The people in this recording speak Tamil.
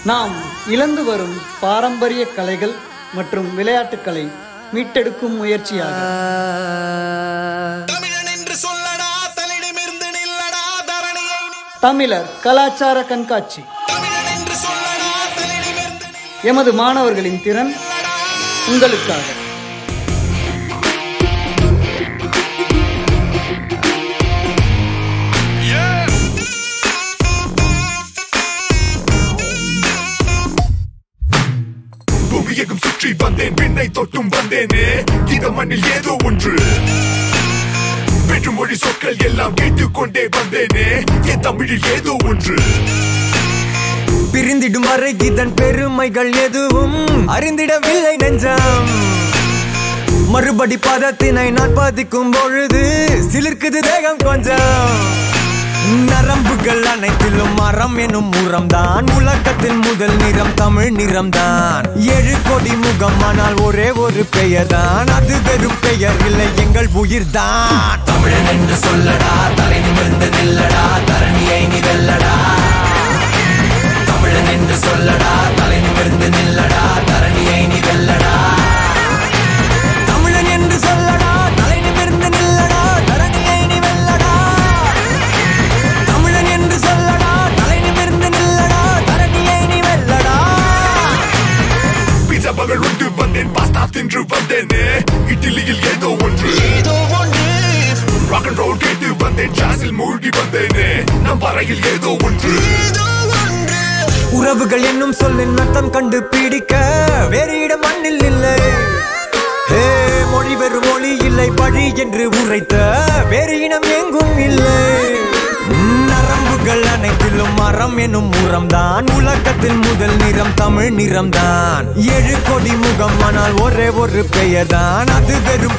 நாம் இழந்து வரும் பாரம்பரிய கலைகள் மற்றும் விளையாட்டுக்களை மீட்டெடுக்கும் முயற்சியாக தமிழன் என்று சொல்லடா தன்னிடமிருந்து நில்லடா தரணியை நீ- தமிழர் கலாச்சார கண்காட்சி தமிழன் என்று சொல்லடா தன்னிடமிருந்து நில்லடா. எமது மாணவர்களின் திறன் உங்களுக்காக புவியகம் சுற்றி வந்தேன் விண்ணை தொட்டும் வந்தேனே இந்த மண்ணில் ஏதோ ஒன்று வெற்று மொழி சொற்கள் எல்லாம் கேட்டுக்கொண்டே வந்தேனே என் தமிழில் ஏதோ ஒன்று பிரிந்திடும் வரை இதன் பெருமைகள் எதுவும் அறிந்திடவில்லை நெஞ்சம் மறுபடி பதத்தினை நான் பதிக்கும் பொழுது சிலிர்க்குது தேகம் கொஞ்சம் நரம்புகள் அனைத்திலும் மரம் எனும் முரம்தான் உலகத்தில் முதல் நிறம் தமிழ் நிறம்தான் ஏழு கோடி முகம் ஆனால் ஒரே ஒரு பெயர் தான் அது வெறும் பெயர் இல்லை எங்கள் உயிர்தான் தமிழன் என்று சொல்லடா தலை நிமிர்ந்து நில்லடா தரணியை நீ வெல்லடா தமிழன் என்று சொல்லடா தலை நிமிர்ந்து நில்லடா தரணியை நீ வெல்லடா தமிழன் என்று சொல்லடா தலை நிமிர்ந்து நில்லடா தரணியை நீ வெல்லடா தமிழன் என்று சொல்லடா தலை நிமிர்ந்து நில்லடா தரணியை நீ வெல்லடா பீஸா பகல் உண்டு வந்தேன் பாஸ்தா தின்று வந்தேனே இட்லியில் ஏதோ ஒன்று ஏதோ ஒன்று ராக் அண்ட் ரோல் கேட்டு வந்தேன் ஜாஸில் மூழ்கி வந்தேனே நம் வரையில் ஏதோ ஒன்று ஏதோ ஒன்று உறவுகள் என்னும் சொல்லின் அர்த்தம் கண்டு பிடிக்க வேறு இடம் மண்ணில் இல்லை ஹே மொழி வெறும் மொழி இல்லை பழி என்று உரைத்த வேறு இனம் எங்கும் இல்லை நரம்புகள் அனைத்திலும் மரம் எனும் முரம்தான் உலகத்தில் முதல் நிறம் தமிழ் நிறம்தான் ஏழு கோடி முகம் ஆனால் ஒரே ஒரு பெயர் தான் அது வெறும்